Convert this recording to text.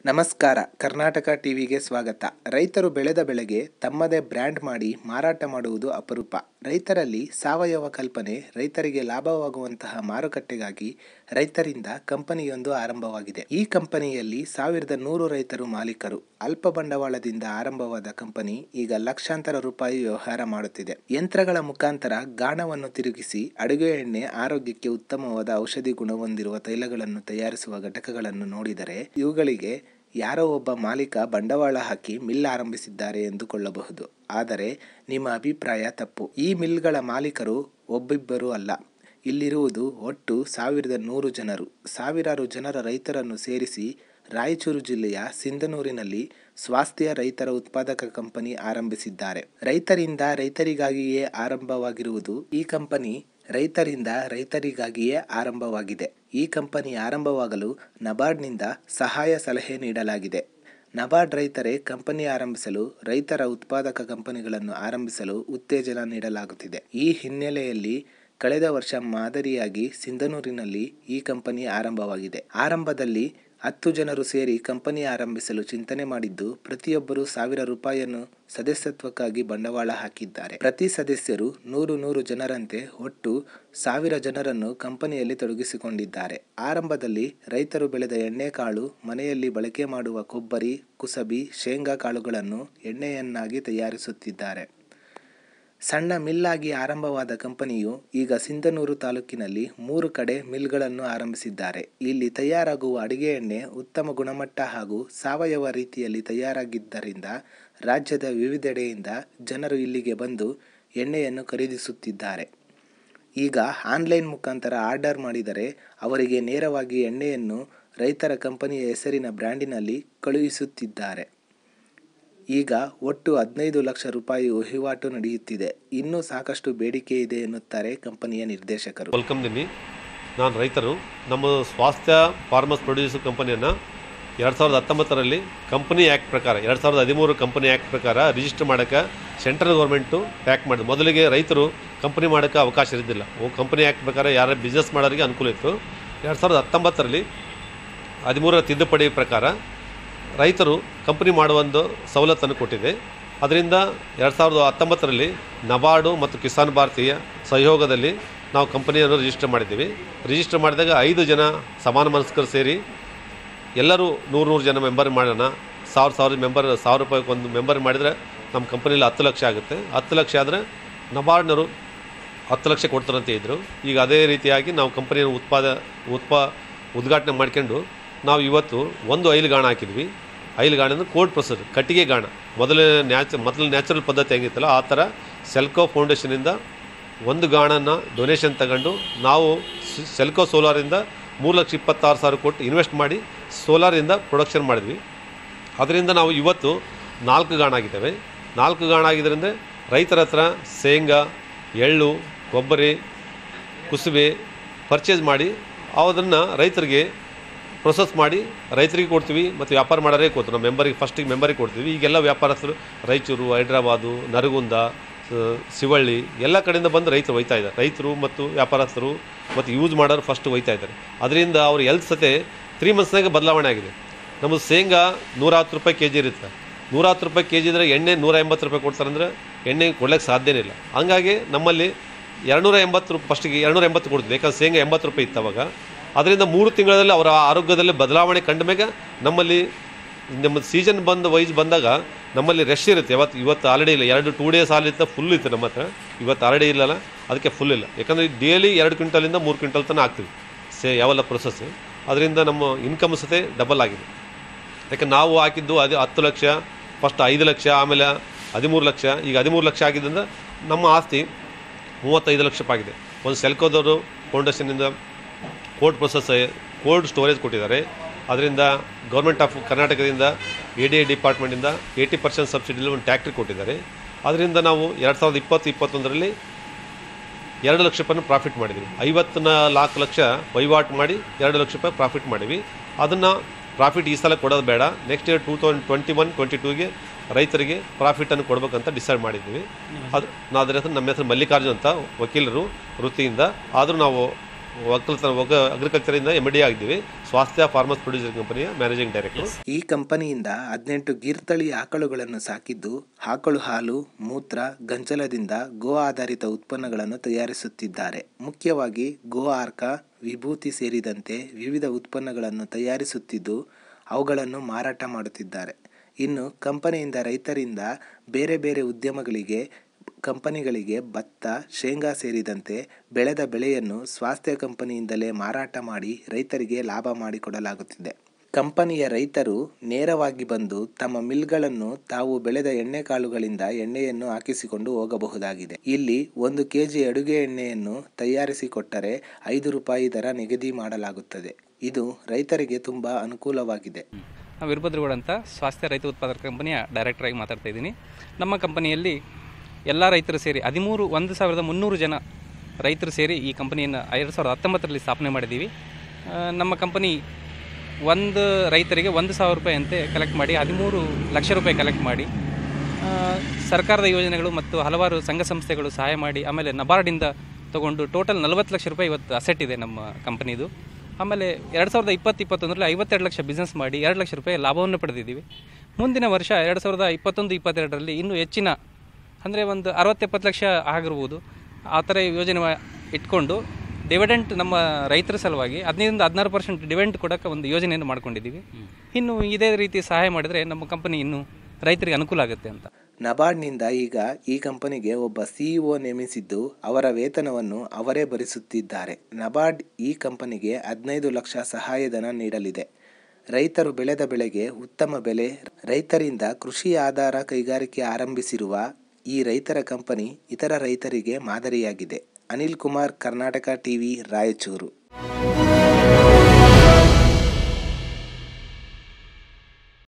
ನಮಸ್ಕಾರ ಕರ್ನಾಟಕ ಟಿವಿಗೆ ಸ್ವಾಗತ ರೈತರು ಬೆಳೆದ ಬೆಳೆಗೆ ತಮ್ಮದೇ ಬ್ರ್ಯಾಂಡ್ ಮಾಡಿ ಮಾರಾಟ ಮಾಡುವುದು ಅಪರೂಪ ರೈತರಲ್ಲಿ ಸಾವಯವ ಕಲ್ಪನೆ ರೈತರಿಗೆ ಲಾಭವಾಗುವಂತಹ ಮಾರುಕಟ್ಟೆಗಾಗಿ ರೈತರಿಂದ ಕಂಪನಿಯೊಂದು ಆರಂಭವಾಗಿದೆ ಈ ಕಂಪನಿಯಲ್ಲಿ ಸಾವಿರದ ನೂರು ರೈತರು ಮಾಲೀಕರು ಅಲ್ಪ ಬಂಡವಾಳದಿಂದ ಆರಂಭವಾದ ಕಂಪನಿ ಈಗ ಲಕ್ಷಾಂತರ ರೂಪಾಯಿ ವ್ಯವಹಾರ ಮಾಡುತ್ತಿದೆ ಯಂತ್ರಗಳ ಮುಖಾಂತರ ಗಾಣವನ್ನು ತಿರುಗಿಸಿ ಅಡುಗೆ ಎಣ್ಣೆ ಆರೋಗ್ಯಕ್ಕೆ ಉತ್ತಮವಾದ ಔಷಧಿ ಗುಣ ಹೊಂದಿರುವ ತೈಲಗಳನ್ನು ತಯಾರಿಸುವ ಘಟಕಗಳನ್ನು ನೋಡಿದರೆ ಇವುಗಳಿಗೆ ಯಾರೋ ಒಬ್ಬ ಮಾಲೀಕ ಬಂಡವಾಳ ಹಾಕಿ ಮಿಲ್ ಆರಂಭಿಸಿದ್ದಾರೆ ಎಂದುಕೊಳ್ಳಬಹುದು ಆದರೆ ನಿಮ್ಮ ಅಭಿಪ್ರಾಯ ತಪ್ಪು ಈ ಮಿಲ್ಗಳ ಮಾಲೀಕರು ಒಬ್ಬಿಬ್ಬರು ಅಲ್ಲ ಇಲ್ಲಿರುವುದು ಒಟ್ಟು ಸಾವಿರದ ನೂರು ಜನರು ಸಾವಿರಾರು ಜನರ ರೈತರನ್ನು ಸೇರಿಸಿ ರಾಯಚೂರು ಜಿಲ್ಲೆಯ ಸಿಂಧನೂರಿನಲ್ಲಿ ಸ್ವಾಸ್ಥ್ಯ ರೈತರ ಉತ್ಪಾದಕ ಕಂಪನಿ ಆರಂಭಿಸಿದ್ದಾರೆ ರೈತರಿಂದ ರೈತರಿಗಾಗಿಯೇ ಆರಂಭವಾಗಿರುವುದು ಈ ಕಂಪನಿ ರೈತರಿಂದ ರೈತರಿಗಾಗಿಯೇ ಆರಂಭವಾಗಿದೆ ಈ ಕಂಪನಿ ಆರಂಭವಾಗಲು ನಬಾರ್ಡ್ನಿಂದ ಸಹಾಯ ಸಲಹೆ ನೀಡಲಾಗಿದೆ ನಬಾರ್ಡ್ ರೈತರೇ ಕಂಪನಿ ಆರಂಭಿಸಲು ರೈತರ ಉತ್ಪಾದಕ ಕಂಪನಿಗಳನ್ನು ಆರಂಭಿಸಲು ಉತ್ತೇಜನ ನೀಡಲಾಗುತ್ತಿದೆ ಈ ಹಿನ್ನೆಲೆಯಲ್ಲಿ ಕಳೆದ ವರ್ಷ ಮಾದರಿಯಾಗಿ ಸಿಂಧನೂರಿನಲ್ಲಿ ಈ ಕಂಪನಿ ಆರಂಭವಾಗಿದೆ ಆರಂಭದಲ್ಲಿ ಹತ್ತು ಜನರು ಸೇರಿ ಕಂಪನಿ ಆರಂಭಿಸಲು ಚಿಂತನೆ ಮಾಡಿದ್ದು ಪ್ರತಿಯೊಬ್ಬರು ಸಾವಿರ ರೂಪಾಯಿಯನ್ನು ಸದಸ್ಯತ್ವಕ್ಕಾಗಿ ಬಂಡವಾಳ ಹಾಕಿದ್ದಾರೆ ಪ್ರತಿ ಸದಸ್ಯರು ನೂರು ನೂರು ಜನರಂತೆ ಒಟ್ಟು ಸಾವಿರ ಜನರನ್ನು ಕಂಪನಿಯಲ್ಲಿ ತೊಡಗಿಸಿಕೊಂಡಿದ್ದಾರೆ ಆರಂಭದಲ್ಲಿ ರೈತರು ಬೆಳೆದ ಎಣ್ಣೆಕಾಳು ಮನೆಯಲ್ಲಿ ಬಳಕೆ ಮಾಡುವ ಕೊಬ್ಬರಿ ಕುಸಬಿ ಶೇಂಗಾ ಕಾಳುಗಳನ್ನು ಎಣ್ಣೆಯನ್ನಾಗಿ ತಯಾರಿಸುತ್ತಿದ್ದಾರೆ ಸಣ್ಣ ಮಿಲ್ಲಾಗಿ ಆರಂಭವಾದ ಕಂಪನಿಯು ಈಗ ಸಿಂಧನೂರು ತಾಲೂಕಿನಲ್ಲಿ ಮೂರು ಕಡೆ ಮಿಲ್ಗಳನ್ನು ಆರಂಭಿಸಿದ್ದಾರೆ ಇಲ್ಲಿ ತಯಾರಾಗುವ ಅಡಿಗೆ ಎಣ್ಣೆ ಉತ್ತಮ ಗುಣಮಟ್ಟ ಹಾಗೂ ಸಾವಯವ ರೀತಿಯಲ್ಲಿ ತಯಾರಾಗಿದ್ದರಿಂದ ರಾಜ್ಯದ ವಿವಿಧೆಡೆಯಿಂದ ಜನರು ಇಲ್ಲಿಗೆ ಬಂದು ಎಣ್ಣೆಯನ್ನು ಖರೀದಿಸುತ್ತಿದ್ದಾರೆ ಈಗ ಆನ್ಲೈನ್ ಮುಖಾಂತರ ಆರ್ಡರ್ ಮಾಡಿದರೆ ಅವರಿಗೆ ನೇರವಾಗಿ ಎಣ್ಣೆಯನ್ನು ರೈತರ ಕಂಪನಿಯ ಹೆಸರಿನ ಬ್ರ್ಯಾಂಡಿನಲ್ಲಿ ಕಳುಹಿಸುತ್ತಿದ್ದಾರೆ ಈಗ ಒಟ್ಟು ಹದಿನೈದು ಲಕ್ಷ ರೂಪಾಯಿ ವಹಿವಾಟು ನಡೆಯುತ್ತಿದೆ ಇನ್ನೂ ಸಾಕಷ್ಟು ಬೇಡಿಕೆ ಇದೆ ಎನ್ನುತ್ತಾರೆ ಕಂಪನಿಯ ನಿರ್ದೇಶಕರು ವೆಲ್ಕಮ್ ದಿನಿ ನಾನು ರೈತರು ನಮ್ಮ ಸ್ವಾಸ್ಥ್ಯ ಫಾರ್ಮರ್ಸ್ ಪ್ರೊಡ್ಯೂಸರ್ ಕಂಪನಿಯನ್ನು ಎರಡು ಸಾವಿರದ ಹತ್ತೊಂಬತ್ತರಲ್ಲಿ ಕಂಪನಿ ಆ್ಯಕ್ಟ್ ಪ್ರಕಾರ ಎರಡು ಸಾವಿರದ ಹದಿಮೂರು ಕಂಪನಿ ಆ್ಯಕ್ಟ್ ಪ್ರಕಾರ ರಿಜಿಸ್ಟರ್ ಮಾಡೋಕ್ಕೆ ಸೆಂಟ್ರಲ್ ಗೌರ್ಮೆಂಟು ಪ್ಯಾಕ್ ಮಾಡಿದೆ ಮೊದಲಿಗೆ ರೈತರು ಕಂಪನಿ ಮಾಡೋಕ್ಕೆ ಅವಕಾಶ ಇರೋದಿಲ್ಲ ಕಂಪನಿ ಆ್ಯಕ್ಟ್ ಪ್ರಕಾರ ಯಾರು ಬಿಸ್ನೆಸ್ ಮಾಡೋರಿಗೆ ಅನುಕೂಲ ಇತ್ತು ಎರಡು ಸಾವಿರದ ಹತ್ತೊಂಬತ್ತರಲ್ಲಿ ಹದಿಮೂರರ ತಿದ್ದುಪಡಿ ಪ್ರಕಾರ ರೈತರು ಕಂಪನಿ ಮಾಡುವ ಒಂದು ಸವಲತ್ತನ್ನು ಕೊಟ್ಟಿದೆ ಅದರಿಂದ ಎರಡು ಸಾವಿರದ ಹತ್ತೊಂಬತ್ತರಲ್ಲಿ ನಬಾರ್ಡು ಮತ್ತು ಕಿಸಾನ್ ಭಾರತೀಯ ಸಹಯೋಗದಲ್ಲಿ ನಾವು ಕಂಪನಿಯನ್ನು ರಿಜಿಸ್ಟರ್ ಮಾಡಿದ್ದೀವಿ ರಿಜಿಸ್ಟರ್ ಮಾಡಿದಾಗ ಐದು ಜನ ಸಮಾನ ಮನಸ್ಕರು ಸೇರಿ ಎಲ್ಲರೂ ನೂರು ನೂರು ಜನ ಮೆಂಬರ್ ಮಾಡೋಣ ಸಾವಿರ ಸಾವಿರ ಮೆಂಬರ್ ಸಾವಿರ ರೂಪಾಯಿಗೆ ಒಂದು ಮೆಂಬರ್ ಮಾಡಿದರೆ ನಮ್ಮ ಕಂಪನಿಯಲ್ಲಿ ಹತ್ತು ಲಕ್ಷ ಆಗುತ್ತೆ ಹತ್ತು ಲಕ್ಷ ಆದರೆ ನಬಾರ್ಡ್ನವರು ಹತ್ತು ಲಕ್ಷ ಕೊಡ್ತಾರಂತ ಇದ್ದರು ಈಗ ಅದೇ ರೀತಿಯಾಗಿ ನಾವು ಕಂಪನಿಯನ್ನು ಉತ್ಪಾದ ಉತ್ಪಾ ಉದ್ಘಾಟನೆ ಮಾಡ್ಕೊಂಡು ನಾವು ಇವತ್ತು ಒಂದು ಐಲು ಗಾಣ ಹಾಕಿದ್ವಿ ಐಲು ಗಾಣ ಅಂದರೆ ಕೋಲ್ಡ್ ಪ್ರೊಸೆಸ್ ಕಟ್ಟಿಗೆ ಗಾಣ ಮೊದಲು ನ್ಯಾಚ ಮೊದಲು ನ್ಯಾಚುರಲ್ ಪದ್ಧತಿ ಹೆಂಗಿತ್ತಲ್ಲ ಆ ಥರ ಸೆಲ್ಕೋ ಫೌಂಡೇಶನಿಂದ ಒಂದು ಗಾಣನ ಡೊನೇಷನ್ ತಗೊಂಡು ನಾವು ಸ್- ಸೆಲ್ಕೋ ಸೋಲಾರಿಂದ ಮೂರು ಲಕ್ಷ ಇಪ್ಪತ್ತಾರು ಸಾವಿರ ಕೊಟ್ಟು ಇನ್ವೆಸ್ಟ್ ಮಾಡಿ ಸೋಲಾರಿಂದ ಪ್ರೊಡಕ್ಷನ್ ಮಾಡಿದ್ವಿ ಅದರಿಂದ ನಾವು ಇವತ್ತು ನಾಲ್ಕು ಗಾಣ ಆಗಿದ್ದೇವೆ ನಾಲ್ಕು ಗಾಣ ಆಗಿದ್ದರಿಂದ ರೈತರ ಹತ್ರ ಶೇಂಗಾ ಎಳ್ಳು ಕೊಬ್ಬರಿ ಕುಸುಬೆ ಪರ್ಚೇಸ್ ಮಾಡಿ ಅದನ್ನು ರೈತರಿಗೆ ಪ್ರೊಸೆಸ್ ಮಾಡಿ ರೈತರಿಗೆ ಕೊಡ್ತೀವಿ ಮತ್ತು ವ್ಯಾಪಾರ ಮಾಡೋರೇ ಕೊಡ್ತೀವಿ ನಾವು ಮೆಂಬರಿಗೆ ಫಸ್ಟಿಗೆ ಮೆಂಬರಿಗೆ ಕೊಡ್ತೀವಿ ಈಗೆಲ್ಲ ವ್ಯಾಪಾರಸ್ಥರು ರಾಯಚೂರು ಹೈದ್ರಾಬಾದು ನರಗುಂದ ಸ- ಶಿವಳ್ಳಿ ಎಲ್ಲ ಕಡೆಯಿಂದ ಬಂದು ರೈತರು ಒಯ್ತಾ ಇದ್ದಾರೆ ರೈತರು ಮತ್ತು ವ್ಯಾಪಾರಸ್ಥರು ಮತ್ತು ಯೂಸ್ ಮಾಡೋರು ಫಸ್ಟ್ ಒಯ್ತಾ ಇದ್ದಾರೆ ಅದರಿಂದ ಅವ್ರ ಹೆಲ್ತ್ ಸತೆ ತ್ರೀ ಮಂತ್ಸ್ನಾಗ ಬದಲಾವಣೆ ಆಗಿದೆ ನಮ್ಮದು ಶೇಂಗಾ ನೂರ ಹತ್ತು ರೂಪಾಯಿ ಕೆ ಜಿ ಇರುತ್ತೆ ನೂರ ಹತ್ತು ರೂಪಾಯಿ ಕೆ ಜಿ ಇದ್ರೆ ಎಣ್ಣೆ ನೂರ ಎಂಬತ್ತು ರೂಪಾಯಿ ಕೊಡ್ತಾರಂದ್ರೆ ಎಣ್ಣೆ ಕೊಡ್ಲಿಕ್ಕೆ ಸಾಧ್ಯನೇ ಇಲ್ಲ ಹಂಗಾಗಿ ನಮ್ಮಲ್ಲಿ ಎರಡುನೂರ ಎಂಬತ್ತು ರೂಪಾಯಿ ಫಸ್ಟಿಗೆ ಎರಡುನೂರ ಎಂಬತ್ತು ಕೊಡ್ತೀವಿ ಯಾಕಂದ್ರೆ ಶೇಂಗಾ ಎಂಬತ್ತು ರೂಪಾಯಿ ಇತ್ತು ಅವಾಗ ಅದರಿಂದ ಮೂರು ತಿಂಗಳಲ್ಲಿ ಅವರ ಆರೋಗ್ಯದಲ್ಲಿ ಬದಲಾವಣೆ ಕಂಡ ಮೇಲೆ ನಮ್ಮಲ್ಲಿ ನಮ್ಮ ಸೀಸನ್ ಬಂದ ವೈಸ್ ಬಂದಾಗ ನಮ್ಮಲ್ಲಿ ರಶ್ ಇರುತ್ತೆ ಯಾವತ್ತು ಇವತ್ತು ಆಲ್ರೆಡಿ ಇಲ್ಲ ಎರಡು ಟೂ ಡೇಸ್ ಆಲಿತ್ತ ಫುಲ್ ಇತ್ತು ನಮ್ಮ ಹತ್ರ ಇವತ್ತು ಆಲ್ರೆಡಿ ಇಲ್ಲಲ್ಲ ಅದಕ್ಕೆ ಫುಲ್ ಇಲ್ಲ ಯಾಕಂದರೆ ಡೈಲಿ ಎರಡು ಕ್ವಿಂಟಲಿಂದ ಮೂರು ಕ್ವಿಂಟಲ್ ತನಕ ಹಾಕ್ತೀವಿ ಸೇ ಯಾವೆಲ್ಲ ಪ್ರೊಸೆಸ್ ಅದರಿಂದ ನಮ್ಮ ಇನ್ಕಮ್ ಸತೆ ಡಬಲ್ ಆಗಿದೆ ಯಾಕೆ ನಾವು ಹಾಕಿದ್ದು ಅದು ಹತ್ತು ಲಕ್ಷ ಫಸ್ಟ್ ಐದು ಲಕ್ಷ ಆಮೇಲೆ ಹದಿಮೂರು ಲಕ್ಷ ಈಗ ಹದಿಮೂರು ಲಕ್ಷ ಆಗಿದ್ದರಿಂದ ನಮ್ಮ ಆಸ್ತಿ ಮೂವತ್ತೈದು ಲಕ್ಷ ರೂಪಾಯಿ ಆಗಿದೆ ಒಂದು ಸೆಲ್ಕೋದವರು ಫೌಂಡೇಶನಿಂದ ಕೋಲ್ಡ್ ಪ್ರೊಸೆಸ್ ಕೋಲ್ಡ್ ಸ್ಟೋರೇಜ್ ಕೊಟ್ಟಿದ್ದಾರೆ ಅದರಿಂದ ಗೌರ್ಮೆಂಟ್ ಆಫ್ ಕರ್ನಾಟಕದಿಂದ ಎ ಡಿ ಎ ಡಿಪಾರ್ಟ್ಮೆಂಟಿಂದ ಏಯ್ಟಿ ಪರ್ಸೆಂಟ್ ಸಬ್ಸಿಡಿಲಿ ಒಂದು ಟ್ಯಾಕ್ಟ್ರಿ ಕೊಟ್ಟಿದ್ದಾರೆ ಅದರಿಂದ ನಾವು ಎರಡು ಸಾವಿರದ ಇಪ್ಪತ್ತು ಇಪ್ಪತ್ತೊಂದರಲ್ಲಿ ಎರಡು ಲಕ್ಷ ರೂಪಾಯಿನ ಪ್ರಾಫಿಟ್ ಮಾಡಿದ್ವಿ ಐವತ್ತು ನಾಲ್ಕು ಲಕ್ಷ ವಹಿವಾಟು ಮಾಡಿ ಎರಡು ಲಕ್ಷ ರೂಪಾಯಿ ಪ್ರಾಫಿಟ್ ಮಾಡಿವಿ ಅದನ್ನು ಪ್ರಾಫಿಟ್ ಈ ಸಲ ಕೊಡೋದು ಬೇಡ next year two thousand twenty one twenty ಟೂಗೆ ರೈತರಿಗೆ ಪ್ರಾಫಿಟನ್ನು ಕೊಡ್ಬೇಕಂತ ಡಿಸೈಡ್ ಮಾಡಿದ್ವಿ ಅದು ನಾವು ಅದ್ರ ಹೆಸರು ನಮ್ಮ ಹೆಸರು ಮಲ್ಲಿಕಾರ್ಜುನ್ ಅಂತ ವಕೀಲರು ವೃತ್ತಿಯಿಂದ ಆದರೂ ನಾವು ಒಕ್ಕಲ್ತನ ಒಗ ಅಗ್ರಿಕಲ್ಚರಿಂದ ಎಮ್ ಡಿ ಆಗಿದ್ದೀವಿ ಸ್ವಾಸ್ಥ್ಯ ಫಾರ್ಮರ್ಸ್ ಪ್ರೊಡ್ಯೂಸರ್ ಕಂಪನಿಯ ಮ್ಯಾನೇಜಿಂಗ್ ಡೈರೆಕ್ಟರ್ ಈ ಕಂಪನಿಯಿಂದ ಹದಿನೆಂಟು ಗೀರ್ತಳಿ ಆಕಳುಗಳನ್ನು ಸಾಕಿದ್ದು ಆಕಳು ಹಾಲು ಮೂತ್ರ ಗಂಜಲದಿಂದ ಗೋ ಆಧಾರಿತ ಉತ್ಪನ್ನಗಳನ್ನು ತಯಾರಿಸುತ್ತಿದ್ದಾರೆ ಮುಖ್ಯವಾಗಿ ಗೋ ಆರ್ಕ ವಿಭೂತಿ ಸೇರಿದಂತೆ ವಿವಿಧ ಉತ್ಪನ್ನಗಳನ್ನು ತಯಾರಿಸುತ್ತಿದ್ದು ಅವುಗಳನ್ನು ಮಾರಾಟ ಮಾಡುತ್ತಿದ್ದಾರೆ ಇನ್ನು ಕಂಪನಿಯಿಂದ ರೈತರಿಂದ ಬೇರೆ ಬೇರೆ ಉದ್ಯಮಗಳಿಗೆ ಕಂಪನಿಗಳಿಗೆ ಭತ್ತ ಶೇಂಗಾ ಸೇರಿದಂತೆ ಬೆಳೆದ ಬೆಳೆಯನ್ನು ಸ್ವಾಸ್ಥ್ಯ ಕಂಪನಿಯಿಂದಲೇ ಮಾರಾಟ ಮಾಡಿ ರೈತರಿಗೆ ಲಾಭ ಮಾಡಿಕೊಡಲಾಗುತ್ತಿದೆ ಕಂಪನಿಯ ರೈತರು ನೇರವಾಗಿ ಬಂದು ತಮ್ಮ ಮಿಲ್ಗಳನ್ನು ತಾವು ಬೆಳೆದ ಎಣ್ಣೆಕಾಳುಗಳಿಂದ ಎಣ್ಣೆಯನ್ನು ಹಾಕಿಸಿಕೊಂಡು ಹೋಗಬಹುದಾಗಿದೆ ಇಲ್ಲಿ ಒಂದು ಕೆಜಿ ಅಡುಗೆ ಎಣ್ಣೆಯನ್ನು ತಯಾರಿಸಿಕೊಟ್ಟರೆ ಐದು ರೂಪಾಯಿ ದರ ನಿಗದಿ ಮಾಡಲಾಗುತ್ತದೆ ಇದು ರೈತರಿಗೆ ತುಂಬ ಅನುಕೂಲವಾಗಿದೆ ನಾವು ವೀರಭದ್ರಗೌಡ ಅಂತ ಸ್ವಾಸ್ಥ್ಯ ರೈತ ಉತ್ಪಾದಕ ಕಂಪನಿಯ ಡೈರೆಕ್ಟರಾಗಿ ಮಾತಾಡ್ತಾ ಇದ್ದೀನಿ ನಮ್ಮ ಕಂಪನಿಯಲ್ಲಿ ಎಲ್ಲ ರೈತರು ಸೇರಿ ಹದಿಮೂರು ಒಂದು ಸಾವಿರದ ಮುನ್ನೂರು ಜನ ರೈತರು ಸೇರಿ ಈ ಕಂಪನಿಯನ್ನು ಎರಡು ಸಾವಿರದ ಹತ್ತೊಂಬತ್ತರಲ್ಲಿ ಸ್ಥಾಪನೆ ಮಾಡಿದ್ದೀವಿ ಆ, ನಮ್ಮ ಕಂಪನಿ ಒಂದು ರೈತರಿಗೆ ಒಂದು ಸಾವಿರ ರೂಪಾಯಿ ಅಂತೆ ಕಲೆಕ್ಟ್ ಮಾಡಿ ಹದಿಮೂರು ಲಕ್ಷ ರೂಪಾಯಿ ಕಲೆಕ್ಟ್ ಮಾಡಿ ಆ, ಸರ್ಕಾರದ ಯೋಜನೆಗಳು ಮತ್ತು ಹಲವಾರು ಸಂಘ ಸಂಸ್ಥೆಗಳು ಸಹಾಯ ಮಾಡಿ ಆಮೇಲೆ ನಬಾರ್ಡಿಂದ ತಗೊಂಡು ಟೋಟಲ್ ನಲವತ್ತು ಲಕ್ಷ ರೂಪಾಯಿ ಇವತ್ತು ಅಸೆಟ್ ಇದೆ ನಮ್ಮ ಕಂಪನಿದು ಆಮೇಲೆ ಎರಡು ಸಾವಿರದ ಇಪ್ಪತ್ತು ಇಪ್ಪತ್ತೊಂದರಲ್ಲಿ ಐವತ್ತೆರಡು ಲಕ್ಷ ಬಿಸ್ನೆಸ್ ಮಾಡಿ ಎರಡು ಲಕ್ಷ ರೂಪಾಯಿ ಲಾಭವನ್ನು ಪಡೆದಿದ್ದೀವಿ ಮುಂದಿನ ವರ್ಷ ಎರಡು ಸಾವಿರದ ಇಪ್ಪತ್ತೊಂದು ಇಪ್ಪತ್ತೆರಡರಲ್ಲಿ ಇನ್ನೂ ಹೆಚ್ಚಿನ ಅಂದರೆ ಒಂದು ಅರವತ್ತೆಪ್ಪತ್ತು ಲಕ್ಷ ಆಗಿರ್ಬೋದು ಆ ಥರ ಯೋಜನೆ ಮಾ- ಇಟ್ಕೊಂಡು ಡಿವಿಡೆಂಟ್ ನಮ್ಮ ರೈತರ ಸಲುವಾಗಿ ಹದಿನೈದರಿಂದ ಹದಿನಾರು ಪರ್ಸೆಂಟ್ ಡಿವಿಡೆಂಟ್ ಕೊಡೋಕ್ಕೆ ಒಂದು ಯೋಜನೆಯನ್ನು ಮಾಡ್ಕೊಂಡಿದ್ದೀವಿ ಇನ್ನು ಇದೇ ರೀತಿ ಸಹಾಯ ಮಾಡಿದರೆ ನಮ್ಮ ಕಂಪನಿ ಇನ್ನು ರೈತರಿಗೆ ಅನುಕೂಲ ಆಗುತ್ತೆ ಅಂತ ನಬಾರ್ಡ್ನಿಂದ ಈಗ ಈ ಕಂಪನಿಗೆ ಒಬ್ಬ ಸಿಇಒ ನೇಮಿಸಿದ್ದು ಅವರ ವೇತನವನ್ನು ಅವರೇ ಭರಿಸುತ್ತಿದ್ದಾರೆ ನಬಾರ್ಡ್ ಈ ಕಂಪನಿಗೆ ಹದಿನೈದು ಲಕ್ಷ ಸಹಾಯಧನ ನೀಡಲಿದೆ ರೈತರು ಬೆಳೆದ ಬೆಳೆಗೆ ಉತ್ತಮ ಬೆಲೆ ರೈತರಿಂದ ಕೃಷಿ ಆಧಾರ ಕೈಗಾರಿಕೆ ಆರಂಭಿಸಿರುವ ಈ ರೈತರ ಕಂಪನಿ ಇತರ ರೈತರಿಗೆ ಮಾದರಿಯಾಗಿದೆ ಅನಿಲ್ ಕುಮಾರ್ ಕರ್ನಾಟಕ ಟಿವಿ ರಾಯಚೂರು